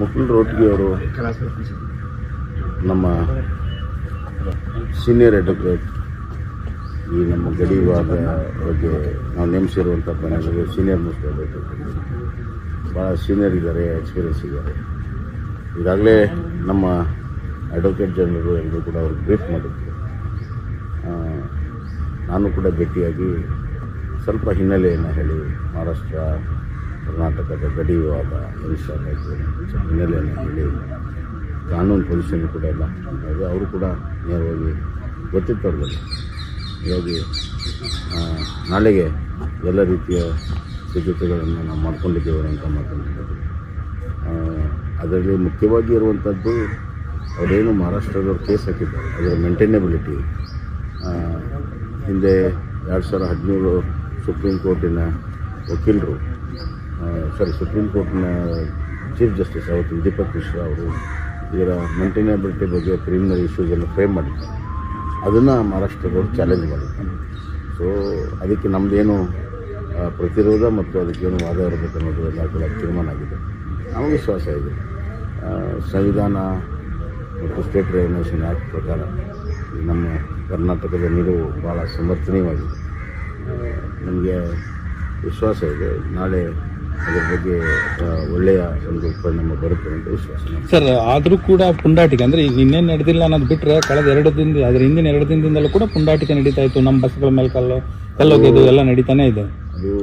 ಮುಕುಲ್ ರೋಟ್ಗಿ ಅವರು ನಮ್ಮ senior advocate ಈ ನಮ್ಮ ಗಡಿ ವಿವಾದ ಬಗ್ಗೆ ನಾವು ನೇಮಿಸಿರುವಂಥ ಪ್ಯಾನಲ್ಗೆ ಸೀನಿಯರ್ ಮೋಸ್ಟ್ ಅಡ್ವೊಕೇಟ್ ಭಾಳ ಸೀನಿಯರ್ ಇದ್ದಾರೆ ಎಕ್ಸ್ಪೀರಿಯನ್ಸ್ ಇದ್ದಾರೆ ಈಗಾಗಲೇ ನಮ್ಮ ಅಡ್ವೊಕೇಟ್ ಜನರಲ್ ಎಲ್ಲರೂ ಕೂಡ ಅವ್ರಿಗೆ ಬ್ರೀಫ್ ಮಾಡಿದ್ರು ಆ, ನಾನು ಕೂಡ ಭೇಟಿಯಾಗಿ ಸ್ವಲ್ಪ ಹಿನ್ನೆಲೆಯನ್ನು ಹೇಳಿ ಮಹಾರಾಷ್ಟ್ರ ಕರ್ನಾಟಕದ ಗಡಿ ವಿವಾದ ಹೆಂಗೆ ಸ್ಟಾರ್ಟ್ ಆಯಿತು ಸ್ವಲ್ಪ ಹಿನ್ನೆಲೆಯನ್ನು ಹೇಳಿ ಕಾನೂನು ಪೊಸಿಷನ್ ಕೂಡ ಎಲ್ಲ ಹಾಗಾಗಿ ಅವರು ಕೂಡ ನೇರವಾಗಿ ಗೊತ್ತಿತ್ತು ಅವ್ರಿಗೆಲ್ಲ ಹೀಗಾಗಿ ಆ, ನಾಳೆಗೆ ಎಲ್ಲ ರೀತಿಯ ಸಿದ್ಧತೆಗಳನ್ನು ನಾವು ಮಾಡ್ಕೊಂಡಿದ್ದೇವೆ ಅಂತ ಮಾತನಾಡಿದ್ರು ಅದರಲ್ಲಿ ಮುಖ್ಯವಾಗಿ ಇರುವಂಥದ್ದು ಅವರೇನು ಮಹಾರಾಷ್ಟ್ರದವ್ರು ಕೇಸ್ ಹಾಕಿದ್ದಾರೆ ಅದರ ಮೇಂಟೈನಬಿಲಿಟಿ ಹಿಂದೆ ಎರಡು ಸಾವಿರ ಹದಿನೇಳು ಸುಪ್ರೀಂ ಕೋರ್ಟಿನ ವಕೀಲರು ಸಾರಿ ಸುಪ್ರೀಂ ಕೋರ್ಟಿನ ಚೀಫ್ ಜಸ್ಟಿಸ್ ಅವತ್ತು ದೀಪಕ್ ಮಿಶ್ರಾ ಅವರು ಇದರ ಮೇಂಟೈನಬಿಲಿಟಿ ಬಗ್ಗೆ ಪ್ರಿಲಿಮಿನರಿ ಇಶ್ಯೂಸನ್ನು ಫ್ರೇಮ್ ಮಾಡಿದ್ದಾರೆ ಅದನ್ನು ಮಹಾರಾಷ್ಟ್ರದವರು ಚಾಲೆಂಜ್ ಮಾಡಿದ್ದಾರೆ ಸೊ ಅದಕ್ಕೆ ನಮ್ಮದೇನು ಆ, ಪ್ರತಿರೋಧ ಮತ್ತು ಅದಕ್ಕೇನು ವಾದ ಇರಬೇಕು ಅನ್ನೋದು ಎಲ್ಲ ಕೂಡ ತೀರ್ಮಾನ ಆಗಿದೆ ನಮಗೆ ವಿಶ್ವಾಸ ಇದೆ ಆ, ಸಂವಿಧಾನ ಮತ್ತು ಸ್ಟೇಟ್ ರೆವಲ್ಯೂಷನ್ ಆ್ಯಕ್ಟ್ ಪ್ರಕಾರ ಈ ನಮ್ಮ ಕರ್ನಾಟಕದ ನಿಲುವು ಭಾಳ ಸಮರ್ಥನೀಯವಾಗಿದೆ ನಮಗೆ ವಿಶ್ವಾಸ ಇದೆ ನಾಳೆ ಅದರ ಬಗ್ಗೆ ಆ, ಒಳ್ಳೆಯ ಒಂದು ಪರಿಣಾಮ ಬರುತ್ತೆ ಅಂತ ವಿಶ್ವಾಸ ನಮ್ಗೆ. ಸರ್ ಆದ್ರೂ ಕೂಡ ಪುಂಡಾಟಿಕೆ ಅಂದ್ರೆ ಈಗ ನಿನ್ನೆ ನಡೆದಿಲ್ಲ ಅನ್ನೋದು ಬಿಟ್ರೆ ಕಳೆದ ಎರಡು ದಿನದ ಅದ್ರ ಹಿಂದಿನ ಎರಡು ದಿನದಿಂದಲೂ ಕೂಡ ಪುಂಡಾಟಿಕೆ ನಡೀತಾ ಇತ್ತು ನಮ್ಮ ಬಸ್ಗಳ ಮೇಲೆ ಕಲ್ಲು ಕಲ್ಲೊಗೆದು ಎಲ್ಲ ನಡೀತಾನೆ ಇದೆ ಅದು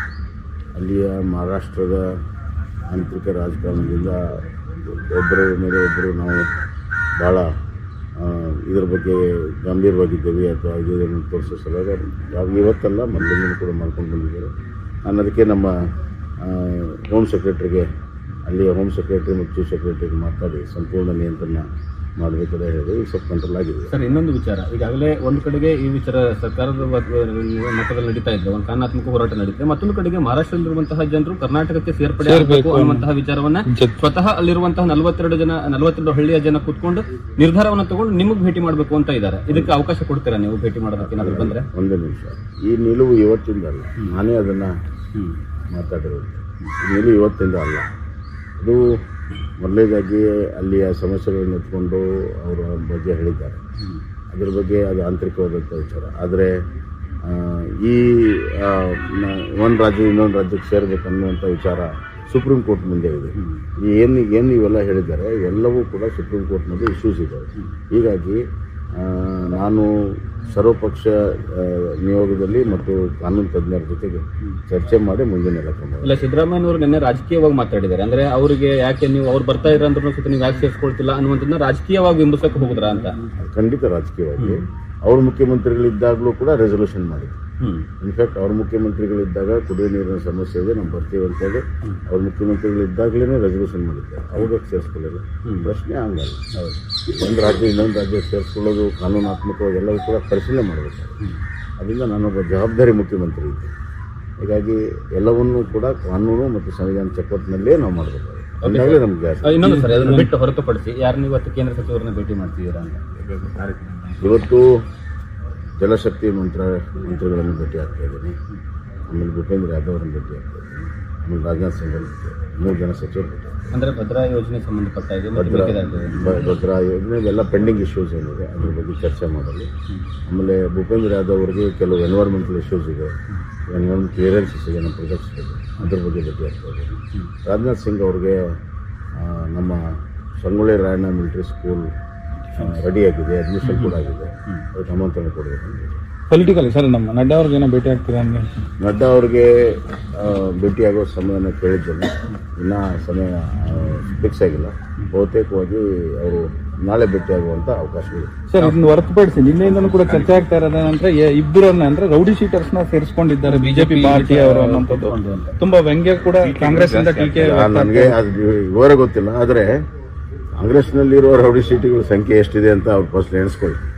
ಅಲ್ಲಿಯ ಮಹಾರಾಷ್ಟ್ರದ ಆಂತರಿಕ ರಾಜಕಾರಣದಿಂದ ಒಬ್ಬರ ಮೇಲೆ ಒಬ್ಬರು ನಾವು ಭಾಳ ಆ, ಇದ್ರ ಬಗ್ಗೆ ಗಂಭೀರವಾಗಿದ್ದೇವೆ ಅಥವಾ ಇದನ್ನು ತೋರಿಸೋ ಸಲುವಾಗಿ ಯಾವ ಇವತ್ತಲ್ಲ ಮೊದಲಿಂದ ಕೂಡ ಮಾಡ್ಕೊಂಡು ಬಂದಿದ್ದಾರೆ ನಾನು ಅದಕ್ಕೆ ನಮ್ಮ ಹೋಮ್ ಸೆಕ್ರೆಟ್ರಿಗೆ ಅಲ್ಲಿಯ ಹೋಮ್ ಸೆಕ್ರೆಟರಿ ಮತ್ತು ಚೀಫ್ ಸೆಕ್ರೆಟರಿಗೆ ಮಾತಾಡಿ ಸಂಪೂರ್ಣ ನಿಯಂತ್ರಣ ಮಾಡಬೇಕಂತ ಹೇಳಿದೆ ಈಗ ಸ್ವಲ್ಪ ಕಂಟ್ರೋಲ್ ಆಗಿದೆ ಸರ್ ಇನ್ನೊಂದು ವಿಚಾರ ಈಗಾಗಲೇ ಒಂದು ಕಡೆಗೆ ಈ ವಿಚಾರ ಸರ್ಕಾರದ ವ- ಮಟ್ಟದಲ್ಲಿ ನಡೀತಾ ಇದೆ ಒಂದು ಕಾರಣಾತ್ಮಕ ಹೋರಾಟ ನಡೀತಿದೆ ಮತ್ತೊಂದು ಕಡೆಗೆ ಮಹಾರಾಷ್ಟ್ರದಲ್ಲಿರುವಂತಹ ಜನರು ಕರ್ನಾಟಕಕ್ಕೆ ಸೇರ್ಪಡೆ ಆಗಬೇಕು ಅನ್ನುವಂತಹ ವಿಚಾರವನ್ನ ಸ್ವತಃ ಅಲ್ಲಿರುವಂತಹ ನಲವತ್ತೆರಡು ಜನ ನಲವತ್ತೆರಡು ಹಳ್ಳಿಯ ಜನ ಕೂತ್ಕೊಂಡು ನಿರ್ಧಾರವನ್ನು ತಗೊಂಡು ನಿಮಗೆ ಭೇಟಿ ಮಾಡಬೇಕು ಅಂತ ಇದ್ದಾರೆ ಇದಕ್ಕೆ ಅವಕಾಶ ಕೊಡ್ತೀರಾ ನೀವು ಭೇಟಿ ಮಾಡೋದಕ್ಕೆ ಏನಾದ್ರು ಬಂದ್ರೆ ಒಂದೇ ನಿಮಿಷ ಈ ನಿಲುವು ಇವತ್ತಿಂದಲ್ಲ ನಾನೇ ಅದನ್ನು ಮಾತಾಡಿರೋದು ಈ ನಿಲುವು ಇವತ್ತಿಂದ ಅಲ್ಲ ಅದು ಮೊದಲನೇದಾಗಿ ಅಲ್ಲಿಯ ಸಮಸ್ಯೆಗಳನ್ನು ಎತ್ಕೊಂಡು ಅವರ ಬಗ್ಗೆ ಹೇಳಿದ್ದಾರೆ ಅದ್ರ ಬಗ್ಗೆ ಅದು ಆಂತರಿಕವಾದಂಥ ವಿಚಾರ ಆದರೆ ಆ, ಈ ಆ, ನ- ಒಂದು ರಾಜ್ಯ ಇನ್ನೊಂದು ರಾಜ್ಯಕ್ಕೆ ಸೇರಬೇಕು ಅನ್ನುವಂಥ ವಿಚಾರ ಸುಪ್ರೀಂ ಕೋರ್ಟ್ ಮುಂದೆ ಇದೆ ಈ ಏನು ಏನು ಇವೆಲ್ಲ ಹೇಳಿದ್ದಾರೆ ಎಲ್ಲವೂ ಕೂಡ ಸುಪ್ರೀಂ ಕೋರ್ಟ್ನಲ್ಲಿ ಇಶ್ಯೂಸ್ ಇದ್ದಾವೆ ಹೀಗಾಗಿ ಆ, ನಾನು ಸರ್ವಪಕ್ಷ ಆ, ನಿಯೋಗದಲ್ಲಿ ಮತ್ತು ಕಾನೂನು ತಜ್ಞರ ಜೊತೆಗೆ ಚರ್ಚೆ ಮಾಡಿ ಮುಂದಿನ ಎಲ್ಲ ಕ್ರಮ ಇಲ್ಲ ಸಿದ್ದರಾಮಯ್ಯನವರು ನಿನ್ನೆ ರಾಜಕೀಯವಾಗಿ ಮಾತಾಡಿದ್ದಾರೆ ಅಂದ್ರೆ ಅವರಿಗೆ ಯಾಕೆ ನೀವು ಅವ್ರು ಬರ್ತಾ ಇದ್ರ ಅಂದ್ರೂ ಸಹಿತ ನೀವು ಯಾಕೆ ಸೇರಿಸ್ಕೊಳ್ತಿಲ್ಲ ಅನ್ನುವಂಥದ್ದನ್ನ ರಾಜಕೀಯವಾಗಿ ಬಿಂಬಿಸಕ್ಕೆ ಹೋಗುದ್ರಾ ಅಂತ ಅದು ಖಂಡಿತ ರಾಜಕೀಯವಾಗಿ ಅವರು ಮುಖ್ಯಮಂತ್ರಿಗಳಿದ್ದಾಗಲೂ ಕೂಡ ರೆಸೊಲ್ಯೂಷನ್ ಮಾಡಿದ್ರು ಹ್ಮ್ ಇನ್ಫ್ಯಾಕ್ಟ್ ಅವ್ರ ಮುಖ್ಯಮಂತ್ರಿಗಳಿದ್ದಾಗ ಕುಡಿಯೋ ನೀರಿನ ಸಮಸ್ಯೆ ಇದೆ ನಾವು ಬರ್ತೀವಿ ಅಂತ ಹೇಳಿ ಅವ್ರ ಮುಖ್ಯಮಂತ್ರಿಗಳಿದ್ದಾಗಲೇ ರೆಸೊಲ್ಯೂಷನ್ ಮಾಡಿದ್ದಾರೆ ಅವಾಗ ಸೇರಿಸ್ಕೊಳ್ಳಿಲ್ಲ ಪ್ರಶ್ನೆ ಹಂಗಲ್ಲ ಒಂದು ರಾಜ್ಯ ಇನ್ನೊಂದು ರಾಜ್ಯ ಸೇರಿಸ್ಕೊಳ್ಳೋದು ಕಾನೂನಾತ್ಮಕವಾಗಿ ಎಲ್ಲವೂ ಕೂಡ ಪರಿಶೀಲನೆ ಮಾಡಬೇಕು ಅದರಿಂದ ನಾನೊಬ್ಬ ಜವಾಬ್ದಾರಿ ಮುಖ್ಯಮಂತ್ರಿ ಇದ್ದೆ ಹೀಗಾಗಿ ಎಲ್ಲವನ್ನೂ ಕೂಡ ಕಾನೂನು ಮತ್ತು ಸಂವಿಧಾನ ಚೌಕಟ್ಟಿನಲ್ಲೇ ನಾವು ಮಾಡಬೇಕು ಅಂದಾಗಲೇ ನಮ್ಗೆ ಜಾಸ್ತಿ ಆ, ಇನ್ನೊಂದು ಸರ್ ಅದನ್ನ ಬಿಟ್ಟು ಹೊರತುಪಡಿಸಿ ಯಾರನ್ನ ಇವತ್ತು ಕೇಂದ್ರ ಸಚಿವರನ್ನ ಭೇಟಿ ಮಾಡ್ತಿದ್ದೀರಾ ಅಂತ ಇವತ್ತು ಜಲಶಕ್ತಿ ಮಂತ್ರ ಮಂತ್ರಿಗಳನ್ನು ಭೇಟಿ ಆಗ್ತಾ ಇದ್ದೀನಿ ಆಮೇಲೆ ಭೂಪೇಂದ್ರ ಯಾದವ್ ಅವರನ್ನು ಭೇಟಿ ಆಗ್ತಾ ಇದ್ದೀನಿ ಆಮೇಲೆ ರಾಜನಾಥ್ ಸಿಂಗ್ ಅವ್ರನ್ನ ಭೇಟಿ ಆಗ್ತೀನಿ. ಮೂರು ಜನ ಸಚಿವರು ಭೇಟಿ ಆಗ್ತೀನಿ. ಅಂದ್ರೆ ಭದ್ರಾ ಯೋಜನೆ ಸಂಬಂಧಪಟ್ಟ ಹಾಗೆ ಮತ್ತು ಭದ್ರಾ ಮೇಕೆದಾಟು. ಬ- ಭದ್ರಾ ಯೋಜನೆ ಇವೆಲ್ಲ ಪೆಂಡಿಂಗ್ ಇಶ್ಯೂಸ್ ಏನಿದೆ ಅದ್ರ ಬಗ್ಗೆ ಚರ್ಚೆ ಮಾಡಲು ಆಮೇಲೆ ಭೂಪೇಂದ್ರ ಯಾದವ್ ಅವರಿಗೆ ಕೆಲವು ಎನ್ವೈರ್ಮೆಂಟಲ್ ಇಶ್ಯೂಸ್ ಇದೆ ಎನ್ವೈರ್ಮೆಂಟ್ ಕ್ಲಿಯರೆನ್ಸಸ್ ಇದೆ ನಮ್ಮ ಪ್ರಾಜೆಕ್ಟ್ಸ್ ಬಗ್ಗೆ ಅದ್ರ ಬಗ್ಗೆ ಭೇಟಿ ಆಗ್ತಾ ಇದ್ದೀನಿ ರಾಜನಾಥ್ ಸಿಂಗ್ ಅವ್ರಿಗೆ ಆ, ನಮ್ಮ ಸಂಗೊಳ್ಳಿ ರಾಯಣ್ಣ ಮಿಲಿಟರಿ ಸ್ಕೂಲ್ ರೆಡಿಯಾಗಿದೆ ಅಡ್ಮಿಷನ್ ಕೂಡ ಆಗಿದೆ ಅದಕ್ಕೆ ಆಮಂತ್ರಣ ಕೊಡಬೇಕು ಅಂತ ಪೊಲಿಟಿಕಲ್ ಸರ್ ನಮ್ಮ ನಡ್ಡಾ ಅವ್ರಿಗೆ ಏನೋ ಭೇಟಿ ಆಗ್ತೀರಾ ಅಂದ್ರೆ ನಡ್ಡಾ ಅವ್ರಿಗೆ ಆ, ಭೇಟಿಯಾಗೋ ಸಮಯನ ಕೇಳಿದ್ದೇನೆ ಇನ್ನೂ ಸಮಯ ಫಿಕ್ಸ್ ಆಗಿಲ್ಲ ಬಹುತೇಕವಾಗಿ ಅವರು ನಾಳೆ ಭೇಟಿಯಾಗುವಂಥ ಅವಕಾಶಗಳಿದೆ ಸರ್ ಇದನ್ನ ಹೊರತುಪಡಿಸಿ ನಿನ್ನೆಯಿಂದನೂ ಕೂಡ ಚರ್ಚೆ ಆಗ್ತಾ ಇರೋದೇನಂದ್ರೆ ಎ- ಇಬ್ಬರನ್ನ ಅಂದ್ರೆ ರೌಡಿ ಶೀಟರ್ಸ್ ನ ಸೇರಿಸ್ಕೊಂಡಿದ್ದಾರೆ ಬಿಜೆಪಿ ಪಾರ್ಟಿ ಅವರು ಅನ್ನೋಂಥದ್ದು ತುಂಬಾ ವ್ಯಂಗ್ಯ ಕೂಡ ಕಾಂಗ್ರೆಸ್ ಇಂದ ಟೀಕೆ ನನಗೆ ಅದು ವಿವರ ಗೊತ್ತಿಲ್ಲ ಆದರೆ ಕಾಂಗ್ರೆಸ್ನಲ್ಲಿರುವ ರೌಡಿ ಸೀಟುಗಳ ಸಂಖ್ಯೆ ಎಷ್ಟಿದೆ ಅಂತ ಅವ್ರು ಫಸ್ಟ್ ಎಣಿಸ್ಕೊಳ್ಳಿ